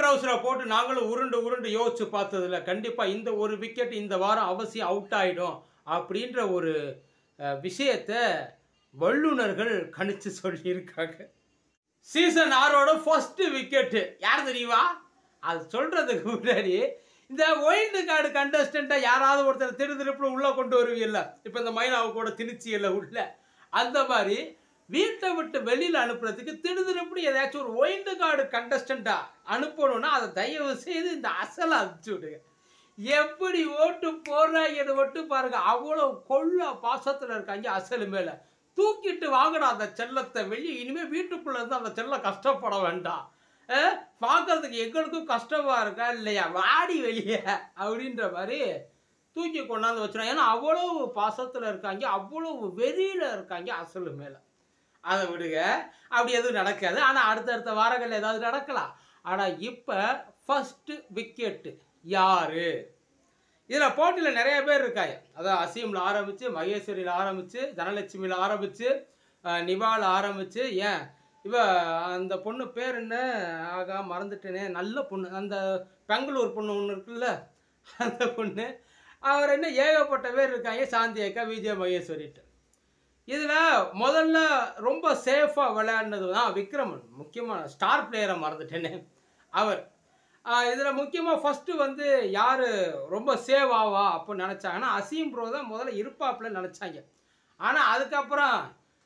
ட்ரௌசரை போட்டு நாங்களும் உருண்டு உருண்டு யோசிச்சு பார்த்ததுல கண்டிப்பாக இந்த ஒரு விக்கெட் இந்த வாரம் அவசியம் அவுட் ஆகிடும் அப்படின்ற ஒரு அஹ், விஷயத்தை வல்லுனர்கள் கணிச்சு சொல்லியிருக்காங்க சீசன் ஆறோட ஃபர்ஸ்ட் விக்கெட்டு யார் தெரியுமா அது சொல்றதுக்கு முன்னாடி இந்த ஒயில்டு கார்டு கண்டஸ்டண்ட்டை யாராவது ஒருத்தர் திரு திருப்புல உள்ள கொண்டு வருவீல்ல இப்போ இந்த மைனாவை கூட திணிச்சியல்ல உள்ள அந்த மாதிரி வீட்டை விட்டு வெளியில் அனுப்புறதுக்கு திடுதிருப்படி ஏதாச்சும் ஒரு ஒயில்டு கார்டு கண்டஸ்டண்ட்டா அனுப்பணும்னா அதை தயவு செய்து இந்த அசலை அனுப்பிச்சு விடுங்க எப்படி ஓட்டு போடுறாங்கன்னு மட்டும் பாருங்க அவ்வளோ கொள்ள பாசத்தில் இருக்காங்க அசல் மேலே தூக்கிட்டு வாங்கடா அந்த செல்லத்தை வெளியே இனிமேல் வீட்டுக்குள்ளே இருந்து அந்த செல்லம் கஷ்டப்பட வேண்டாம் அஹ், பார்க்கறதுக்கு எங்களுக்கும் கஷ்டமா இருக்கா இல்லையா வாடி வெளியே அப்படின்ற மாதிரி தூக்கி கொண்டாந்து வச்சிடும் ஏன்னா அவ்வளவு பாசத்தில் இருக்காங்க அவ்வளவு வெறியில் இருக்காங்க அசல் மேலே அதை விடுங்க அப்படி எதுவும் நடக்காது ஆனால் அடுத்தடுத்த வாரங்கள் ஏதாவது நடக்கலாம் ஆனால் இப்போ ஃபஸ்ட்டு விக்கெட்டு யாரு இதில் போட்டியில் நிறைய பேர் இருக்காங்க அதான் அசீமில் ஆரம்பித்து மகேஸ்வரியில் ஆரம்பித்து தனலட்சுமியில் ஆரம்பித்து நிவாவில் ஆரம்பித்து ஏன் இவ அந்த பொண்ணு பேர் என்ன ஆகா மறந்துட்டேனே நல்ல பொண்ணு அந்த பெங்களூர் பொண்ணு ஒன்று இருக்குல்ல அந்த பொண்ணு அவர் என்ன ஏகப்பட்ட பேர் இருக்காங்க சாந்தி அக்கா விஜய மகேஸ்வரிட்டு இதில் முதல்ல ரொம்ப சேஃபாக விளையாடினது தான் விக்ரமன் முக்கியமான ஸ்டார் பிளேயரை மறந்துட்டேனே அவர் இதில் முக்கியமாக ஃபஸ்ட்டு வந்து யார் ரொம்ப சேவ் ஆவா அப்படின்னு நினச்சாங்கன்னா அசீம் ப்ரோ தான் முதல்ல இருப்பாப்புல நினச்சாங்க ஆனால் அதுக்கப்புறம்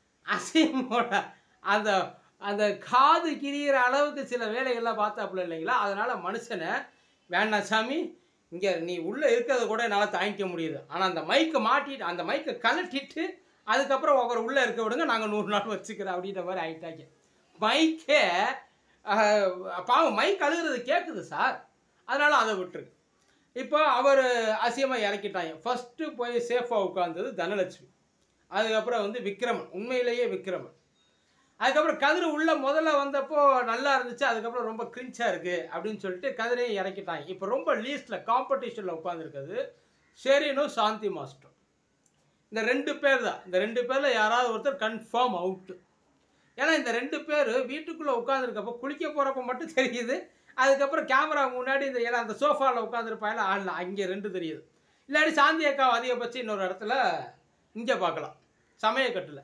அசீமோட அந்த அந்த காது கிரியிற அளவுக்கு சில வேலைகள்லாம் பார்த்தாப்புல இல்லைங்களா அதனால் மனுஷனை வேண்டாம் சாமி இங்கே நீ உள்ளே இருக்கிறத கூட என்னால் தாங்கிக்க முடியுது ஆனால் அந்த மைக்கை மாட்டிட்டு அந்த மைக்கை கலட்டிட்டு அதுக்கப்புறம் அவர் உள்ளே இருக்க விடுங்க நாங்கள் நூறு நாள் வச்சுக்கிறோம் அப்படின்ற மாதிரி ஆகிட்டாங்க மைக்கே அஹ், பாவம் மைக் அழுகிறது கேட்குது சார் அதனால் அதை விட்டுருக்கு இப்போ அவர் அசியமாக இறக்கிட்டாங்க ஃபஸ்ட்டு போய் சேஃபாக உட்காந்தது தனலட்சுமி அதுக்கப்புறம் வந்து விக்ரமன் உண்மையிலேயே விக்ரமன் அதுக்கப்புறம் கதிர் உள்ள முதல்ல வந்தப்போ நல்லா இருந்துச்சு அதுக்கப்புறம் ரொம்ப கிரிஞ்சாக இருக்குது அப்படின்னு சொல்லிட்டு கதிரையும் இறக்கிட்டாங்க இப்போ ரொம்ப லீஸ்டில் காம்படிஷனில் உட்காந்துருக்குது ஷெரீனும் சாந்தி மாஸ்டர் இந்த ரெண்டு பேர் தான் இந்த ரெண்டு பேரில் யாராவது ஒருத்தர் கன்ஃபார்ம் அவுட்டு ஏன்னா இந்த ரெண்டு பேர் வீட்டுக்குள்ளே உட்காந்துருக்கப்போ குளிக்க போகிறப்ப மட்டும் தெரியுது அதுக்கப்புறம் கேமரா முன்னாடி இந்த ஏன்னா அந்த சோஃபாவில் உட்காந்துருப்பாயில ஆடல அங்கே ரெண்டு தெரியுது இல்லாட்டி சாந்தி அக்கா அதிகபட்சம் இன்னொரு இடத்துல இங்கே பார்க்கலாம் சமயக்கட்டில்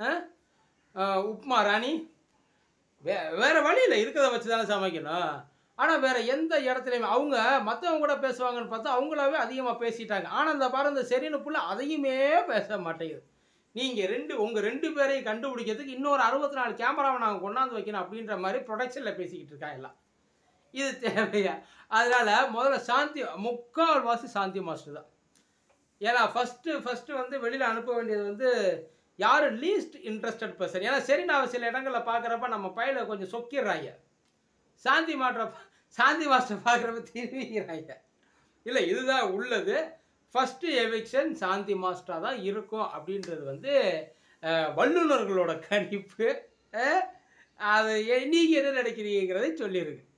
உப்மா ராணி வே வேறு வழியில் இருக்கிறத வச்சு தானே சமைக்கணும் ஆனால் வேறு எந்த இடத்துலையுமே அவங்க மற்றவங்க கூட பேசுவாங்கன்னு பார்த்தா அவங்களாவே அதிகமாக பேசிட்டாங்க ஆனால் இந்த பாரு இந்த சரின்னு புள்ள அதையுமே பேச மாட்டேங்குது நீங்கள் ரெண்டு உங்கள் ரெண்டு பேரையும் கண்டுபிடிக்கிறதுக்கு இன்னொரு அறுபத்தி நாலு கேமராவை நாங்கள் கொண்டாந்து வைக்கணும் அப்படின்ற மாதிரி ப்ரொடக்ஷனில் பேசிக்கிட்டு இருக்காங்க எல்லாம் இது தேவையா அதனால் முதல்ல சாந்தி முக்கால்வாசி சாந்தி மாஸ்டர் தான் ஏன்னா ஃபஸ்ட்டு ஃபஸ்ட்டு வந்து வெளியில் அனுப்ப வேண்டியது வந்து யார் லீஸ்ட் இன்ட்ரெஸ்டட் பர்சன் ஏன்னா சரி நான் சில இடங்களில் பார்க்குறப்ப நம்ம பையில கொஞ்சம் சொக்கிடுறாங்க சாந்தி மாற்ற சாந்தி மாஸ்டர் பார்க்குறப்ப திரும்பிக்கிறாங்க இல்லை இதுதான் உள்ளது ஃபஸ்ட்டு எவிக்ஷன் சாந்தி மாஸ்டராக தான் இருக்கும் அப்படின்றது வந்து அஹ், வல்லுநர்களோட கணிப்பு அஹ், அது நீங்கள் என்ன நினைக்கிறீங்கிறதை சொல்லியிருக்கு